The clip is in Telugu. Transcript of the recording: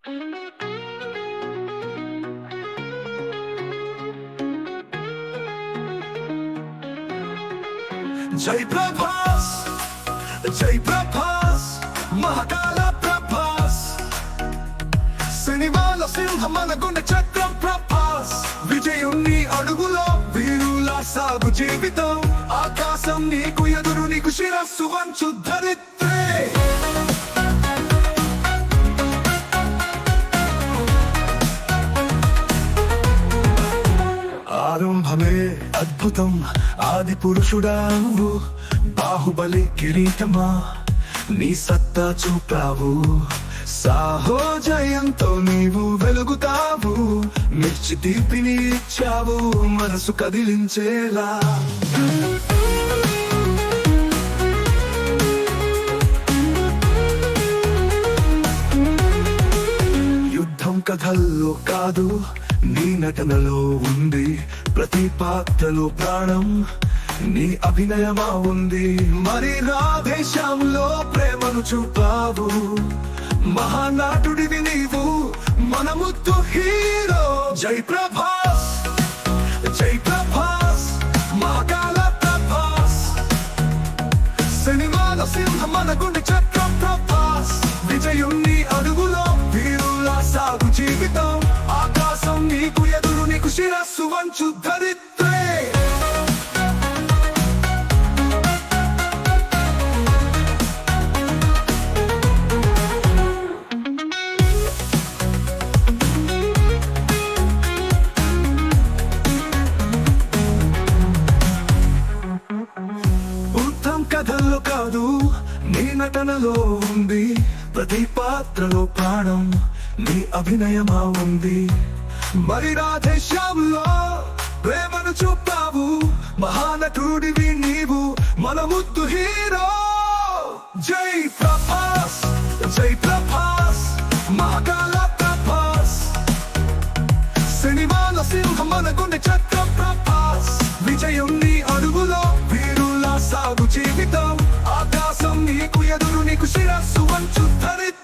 జై ప్రభాస్ జై ప్రభాస్ మహాకాల ప్రభాస్ సినిమాల సింహం మన గుండె చక్రం ప్రభాస్ విజయుణ్ణి అడుగులో వీరులా సాగు జీవితం ఆకాశం నీకు ఎదురు నీకు శిరస్సు వంచు ధరిత్రే ఆరంభమే అద్భుతం ఆది పురుషుడా నువ్వు బాహుబలి కిరీటమా నీ సత్తా చూపావు సాహో జయంతో నీవు వెలుగుతావు మిర్చి తీపిని ఇచ్చావు మనసు కదిలించేలా యుద్ధం కథల్లో కాదు నీ నటనలో ఉంది ప్రతి పాత్రలో ప్రాణం నీ అభినయమా ఉంది మరి నా దేశంలో ప్రేమను చూపావు మహానాటుడివి నీవు మన ముద్దు హీరో జై ప్రభాస్ జై ప్రభాస్ మహాకాల ప్రభాస్ సినిమాల సింహం మన గుండె చక్రం ప్రభాస్ విజయుణ్ణి అడుగులో వీరులా సాగు జీవితం ఆకాశం నీకు ఎదురు నీకు శిరస్సు వంచు ధరిత్రే ఉత్తమ్ కథల్లో కాదు నీ నటనలో ఉంది ప్రతి పాత్రలో ప్రాణం నీ అభినయమా ఉంది మరి రాధేశ్యాములో ప్రేమను చూపావు మహానటుడివి నీవు మన ముద్దు హీరో జై ప్రభాస్ జై ప్రభాస్ మహాకాల ప్రభాస్ సినిమాల సింహం మన గుండె చక్ర ప్రభాస్ విజయం నీ అడుగులో వీరులా సాగు జీవితం ఆకాశం నీకు ఎదురు నీకు శిరస్సు వంచు ధరి